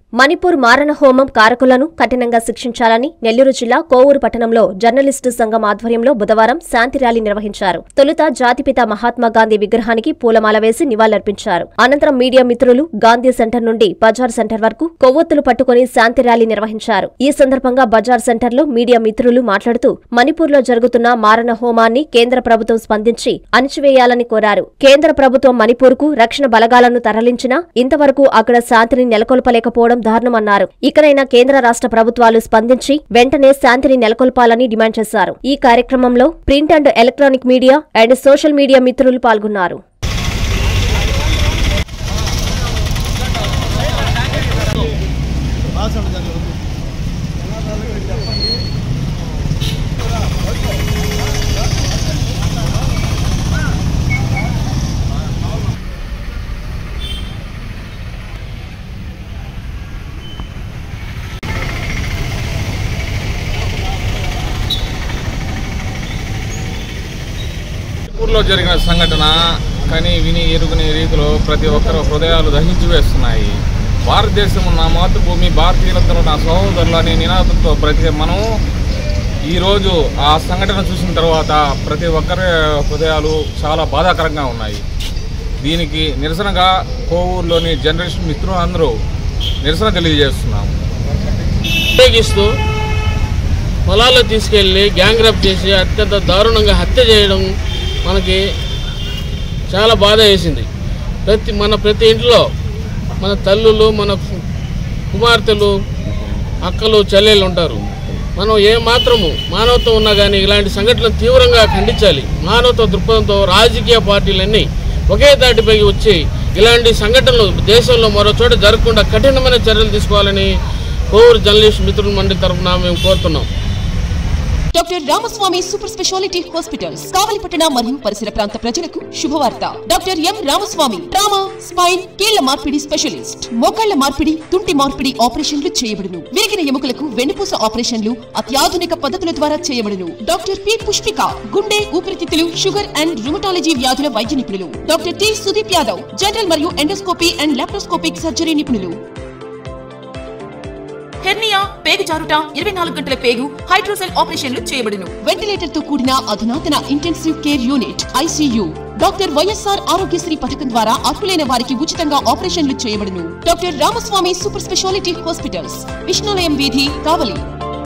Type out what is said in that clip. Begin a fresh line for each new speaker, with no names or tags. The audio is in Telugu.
మణిపూర్ మారణ హోమం కారకులను కఠినంగా శిక్షించాలని నెల్లూరు జిల్లా కోవూరు పట్టణంలో జర్నలిస్టు సంఘం ఆధ్వర్యంలో బుధవారం శాంతి ర్యాలీ నిర్వహించారు తొలుత జాతిపిత మహాత్మా గాంధీ విగ్రహానికి పూలమాల వేసి నివాళులర్పించారు అనంతరం మీడియా మిత్రులు గాంధీ సెంటర్ నుండి బజార్ సెంటర్ వరకు కొవ్వొత్తులు పట్టుకుని శాంతి ర్యాలీ నిర్వహించారు ఈ సందర్భంగా బజార్ సెంటర్లో మీడియా మిత్రులు మాట్లాడుతూ మణిపూర్లో జరుగుతున్న మారణ హోమాన్ని కేంద్ర ప్రభుత్వం స్పందించి అణిచివేయాలని కోరారు కేంద్ర ప్రభుత్వం మణిపూర్కు రక్షణ బలగాలను తరలించినా ఇంతవరకు అక్కడ శాంతిని నెలకొల్పలేకపోవడం దారుణమన్నారు ఇకనైనా కేంద్ర రాష్ట్ర ప్రభుత్వాలు స్పందించి వెంటనే శాంతిని నెలకొల్పాలని డిమాండ్ చేశారు ఈ కార్యక్రమంలో print and electronic media and social media మిత్రులు పాల్గొన్నారు
ఊర్లో జరిగిన సంఘటన కానీ విని ఎరుగుని రీతిలో ప్రతి ఒక్కరు హృదయాలు దహించి వేస్తున్నాయి భారతదేశం నా మాతృభూమి భారతీయులందరూ నా సహోదరులు అనే నినాదంతో ప్రతి మనం ఈరోజు ఆ సంఘటన చూసిన తర్వాత ప్రతి ఒక్కరి హృదయాలు చాలా బాధాకరంగా ఉన్నాయి దీనికి నిరసనగా కోవూరులోని జనరేషన్ మిత్రులు అందరూ నిరసన తెలియజేస్తున్నాము
ఉపయోగిస్తూ పొలాల్లో తీసుకెళ్ళి గ్యాంగ్ రేప్ చేసి అత్యంత దారుణంగా హత్య చేయడం మనకి చాలా బాధ వేసింది ప్రతి మన ప్రతి ఇంట్లో మన తల్లులు మన కు- కుమార్తెలు అక్కలు చెల్లెళ్ళు ఉంటారు మనం ఏ మాత్రము మానవత్వం ఉన్నా కానీ ఇలాంటి సంఘటనలు తీవ్రంగా ఖండించాలి మానవత్వ దృక్పథంతో రాజకీయ పార్టీలన్నీ ఒకే దాటిపైకి వచ్చి ఇలాంటి సంఘటనలు దేశంలో మరో చోట జరగకుండా కఠినమైన చర్యలు తీసుకోవాలని కోవూరు జర్నలిస్ట్ మిత్రుల మండలి తరఫున మేము కోరుతున్నాం
doctor Ramaswamy super speciality hospitals కావలిపట్టణ మరియు పరిసర ప్రాంత ప్రజలకు శుభవార్త doctor M Ramaswamy trauma spine కీళ్ల మార్పిడి స్పెషలిస్ట్ మోకాళ్ల మార్పిడి తుంటి మార్పిడి ఆపరేషన్లు చేయబడును విరిగిన ఎముకలకు వెన్నుపూస ఆపరేషన్లు అత్యాధునిక పద్ధతుల ద్వారా చేయబడును డాక్టర్ పి పుష్పిక గుండె ఊపిరితిత్తులు షుగర్ అండ్ రుమటాలజీ వ్యాధుల వైద్య నిపుణులు doctor T Sudeep Yadav general మరియు ఎండోస్కోపీ అండ్ లాప్రోస్కోపిక్ సర్జరీ నిపుణులు హెర్నియా పేగు జారుట ఇరవై నాలుగు గంటల పేగు హైడ్రోసెల్ ఆపరేషన్లు చేయబడును వెంటిలేటర్ తో కూడిన అధునాతన intensive care unit ICU doctor YSR Aarogyasri పథకం ద్వారా అర్హులైన వారికి ఉచితంగా ఆపరేషన్లు చేయబడును doctor Ramaswamy super speciality hospitals Vishnulayam వీధి కావలి